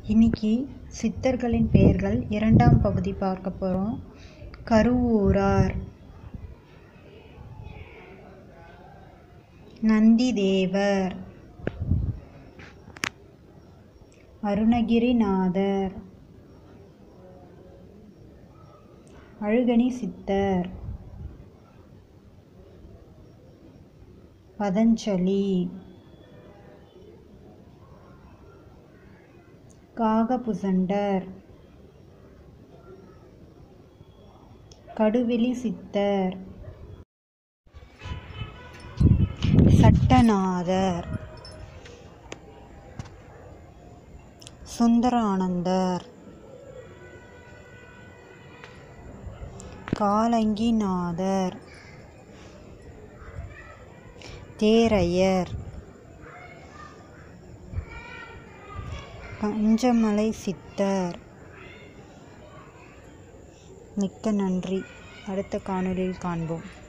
இன்னைக்கு சித்தர்களின் பெயர்கள் இரண்டாம் பகுதி பார்க்க போகிறோம் கருவூரார் நந்திதேவர் அருணகிரிநாதர் அழுகணி சித்தர் பதஞ்சலி காகபுசண்டர் கடுவெளி சித்தர் சட்டநாதர் சுந்தரானந்தர் காலங்கிநாதர் தேரையர் பஞ்சமலை சித்தர் மிக்க நன்றி அடுத்த காணொளியில் காண்போம்